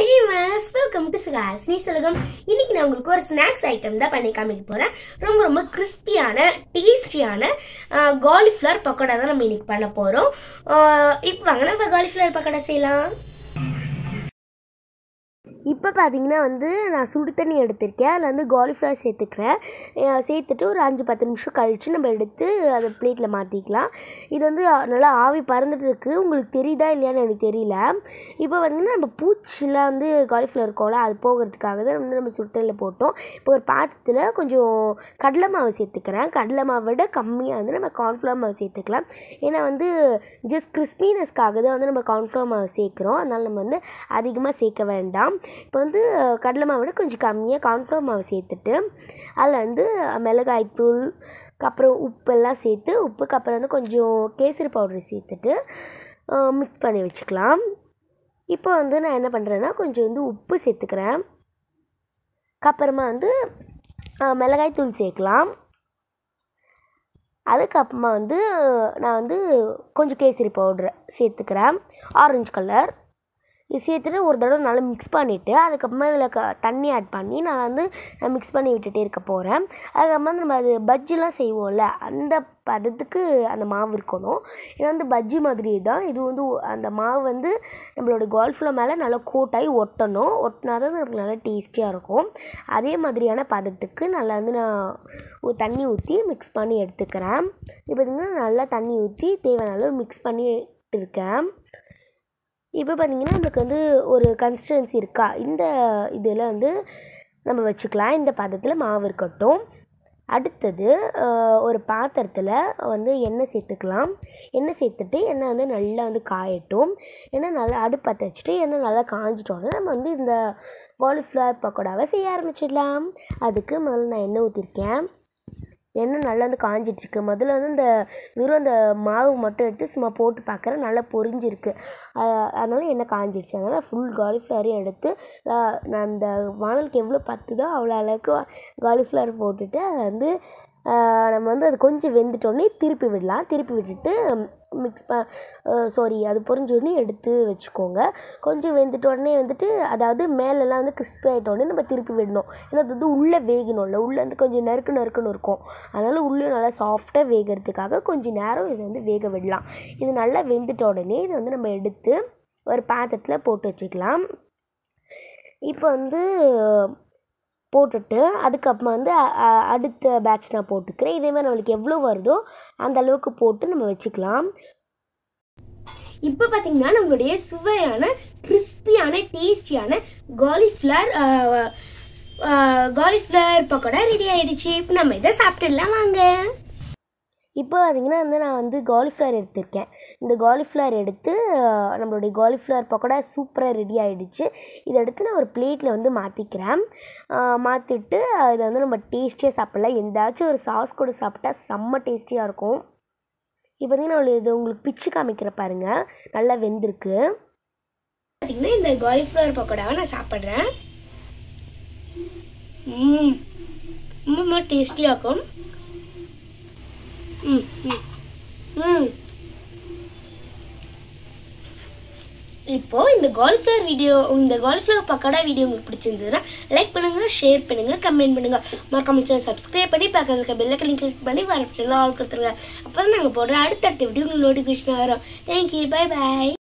high viewers welcome to Suhasini செலகம் இன்னைக்கு நான் உங்களுக்கு ஒரு ஸ்நாக்ஸ் ஐட்டம் தான் பண்ணி காமிக்க போறேன் ரொம்ப ரொம்ப கிறிஸ்பியான டேஸ்டியான காலிஃப்ளவர் பக்கோடா தான் நம்ம இன்னைக்கு பண்ண போறோம் இப்போ வாங்க நம்ம காலிஃப்ளவர் பக்கோடா செய்யலாம் இப்போ பார்த்தீங்கன்னா வந்து நான் சுடு தண்ணி எடுத்திருக்கேன் அதில் வந்து காலிஃப்ளவர் சேர்த்துக்கிறேன் அஹ் சேர்த்துட்டு ஒரு அஞ்சு பத்து நிமிஷம் கழித்து நம்ம எடுத்து அதை பிளேட்டில் மாற்றிக்கலாம் இது வந்து நல்லா ஆவி பறந்துட்டு இருக்கு உங்களுக்கு தெரியுதா இல்லையான்னு எனக்கு தெரியல இப்போ பார்த்தீங்கன்னா நம்ம பூச்சிலாம் வந்து காலிஃப்ளவர் இருக்கோம்ல அது போகிறதுக்காக தான் வந்து நம்ம சுடு தண்ணியில் போட்டோம் இப்போ ஒரு பாத்திரத்தில் கொஞ்சம் கடலை மாவு சேர்த்துக்கிறேன் கடலை மாவை விட கம்மியாக வந்து நம்ம கார்ன்ஃப்ளவர் மாவு சேர்த்துக்கலாம் ஏன்னா வந்து ஜஸ்ட் கிறிஸ்பினஸ்க்காக தான் வந்து நம்ம கார்ன்ஃப்ளவர் மாவு சேர்க்குறோம் அதனால் நம்ம வந்து அதிகமாக சேர்க்க வேண்டாம் இப்போ வந்து அஹ், கடலை மாவை விட கொஞ்சம் கம்மியாக கார்ன்ஃப்ளவர் மாவு சேர்த்துட்டு அதில் வந்து மிளகாய்த்தூள் அப்புறம் உப்பெல்லாம் சேர்த்து உப்புக்கு அப்புறம் வந்து கொஞ்சம் கேசரி பவுடர் சேர்த்துட்டு மிக்ஸ் பண்ணி வச்சுக்கலாம் இப்போ வந்து நான் என்ன பண்ணுறேன்னா கொஞ்சம் வந்து உப்பு சேர்த்துக்கிறேன் அப்புறமா வந்து அஹ், மிளகாய்த்தூள் சேர்க்கலாம் அதுக்கப்புறமா வந்து நான் வந்து கொஞ்சம் கேசரி பவுடர் சேர்த்துக்கிறேன் ஆரஞ்சு கலர் இது சேர்த்துட்டு ஒரு தடவை நல்லா மிக்ஸ் பண்ணிவிட்டு அதுக்கப்புறமா இதில் க தண்ணி ஆட் பண்ணி நான் வந்து மிக்ஸ் பண்ணி விட்டுட்டே இருக்க போகிறேன் அதுக்கப்புறமா நம்ம அது பஜ்ஜிலாம் செய்வோம்ல அந்த பதத்துக்கு அந்த மாவு இருக்கணும் ஏன்னா வந்து பஜ்ஜி மாதிரி தான் இது வந்து அந்த மாவு வந்து நம்மளோட கால்ஃப்ளவர் மேலே நல்லா கோட்டாகி ஒட்டணும் ஒட்டினா தான் நமக்கு நல்லா டேஸ்டியாக இருக்கும் அதே மாதிரியான பதத்துக்கு நல்லா வந்து நான் ஒரு தண்ணி ஊற்றி மிக்ஸ் பண்ணி எடுத்துக்கிறேன் இப்போ பார்த்திங்கன்னா நல்லா தண்ணி ஊற்றி தேவையான அளவு மிக்ஸ் பண்ணி இருக்கேன் இப்போ பார்த்தீங்கன்னா நமக்கு வந்து ஒரு கன்சிஸ்டன்சி இருக்கா இந்த இதில் வந்து நம்ம வச்சுக்கலாம் இந்த பதத்தில் மாவு இருக்கட்டும் அடுத்தது ஆஹ், ஒரு பாத்திரத்தில் வந்து எண்ணெய் சேர்த்துக்கலாம் எண்ணெய் சேர்த்துட்டு எண்ணெய் வந்து நல்லா வந்து காயட்டும் எண்ணெய் நல்லா அடுப்பு பற்ற வச்சுட்டு எண்ணெய் நல்லா காஞ்சிட்டோன்னே நம்ம வந்து இந்த காலிஃப்ளவர் பக்கோடாவை செய்ய ஆரம்பிச்சிடலாம் அதுக்கு முதல்ல நான் எண்ணெய் ஊற்றிருக்கேன் எண்ணெய் நல்லா வந்து காஞ்சிட்ருக்கு முதல்ல வந்து இந்த வெறும் அந்த மாவு மட்டும் எடுத்து சும்மா போட்டு பார்க்குறேன் நல்லா பொரிஞ்சிருக்கு அஹ் அதனால எண்ணெய் காஞ்சிடுச்சு அதனால் ஃபுல் காலிஃப்ளவரையும் எடுத்து அஹ் நான் அந்த வானலுக்கு எவ்வளோ பத்துதோ அவ்வளோ அளவுக்கு காலிஃப்ளவர் போட்டுட்டு அதை வந்து அஹ் நம்ம வந்து அது கொஞ்சம் வெந்துட்டோடனே திருப்பி விடலாம் திருப்பி விட்டுட்டு மிக்ஸ் ப சாரி அது பொரிஞ்சோடனே எடுத்து வச்சுக்கோங்க கொஞ்சம் வெந்துட்ட உடனே வந்துட்டு அதாவது மேலெல்லாம் வந்து கிறிஸ்பி ஆகிட்டோடனே நம்ம திருப்பி விடணும் ஏன்னா அது வந்து உள்ளே வேகணும்ல உள்ளே வந்து கொஞ்சம் நறுக்கு நறுக்குன்னு இருக்கும் அதனால் உள்ளே நல்லா சாஃப்டாக வேகிறதுக்காக கொஞ்சம் நேரம் இதை வந்து வேக விடலாம் இது நல்லா வெந்துட்ட உடனே இதை வந்து நம்ம எடுத்து ஒரு பாத்திரத்தில் போட்டு வச்சுக்கலாம் இப்போ வந்து போட்டுட்டு அதுக்கப்புறமா வந்து அ- அ- அடுத்த பேட்ச் நான் போட்டுக்கிறேன் இதே மாதிரி நம்மளுக்கு எவ்வளோ வருதோ அந்த அளவுக்கு போட்டு நம்ம வச்சுக்கலாம் இப்போ பார்த்தீங்கன்னா நம்மளுடைய சுவையான கிறிஸ்பியான டேஸ்டியான காலிஃப்ளவர் காலிஃப்ளவர் பக்கோடா ரெடி ஆயிடுச்சு இப்போ நம்ம இதை சாப்பிட்டுடலாம் வாங்க இப்போ பார்த்தீங்கன்னா வந்து நான் வந்து காலிஃப்ளவர் எடுத்திருக்கேன் இந்த காலிஃப்ளவர் எடுத்து அஹ், நம்மளுடைய காலிஃப்ளவர் பக்கோடா சூப்பராக ரெடி ஆயிடுச்சு இதை எடுத்து நான் ஒரு பிளேட்டில் வந்து மாற்றிக்கிறேன் மாற்றிட்டு இதை வந்து நம்ம டேஸ்டியாக சாப்பிடலாம் எந்தாச்சும் ஒரு சாஸ் கூட சாப்பிட்டா செம்ம டேஸ்டியாக இருக்கும் இப்போ பார்த்தீங்கன்னா நான் இது உங்களுக்கு பிச்சு காமிக்கிற பாருங்க நல்லா வெந்திருக்கு பார்த்தீங்கன்னா இந்த காலிஃப்ளவர் பக்கோடாவை நான் சாப்பிட்றேன் ம் ரொம்ப டேஸ்டியாக இருக்கும் ம் ம் ம் இப்போ இந்த காலிஃப்ளவர் வீடியோ இந்த காலிஃப்ளவர் பக்கோடா வீடியோ உங்களுக்கு பிடிச்சிருந்ததுன்னா லைக் பண்ணுங்க ஷேர் பண்ணுங்க கமெண்ட் பண்ணுங்க மறக்காம சேனல் சப்ஸ்கிரைப் பண்ணி பக்கத்துல பெல் ஐக்கனை கிளிக் பண்ணி வர ஆல் கொடுத்துருங்க அப்போ தான் நாங்கள் போடுற அடுத்தடுத்த வீடியோ உங்களுக்கு நோட்டிஃபிகேஷன் வரும் தேங்க்யூ பை பை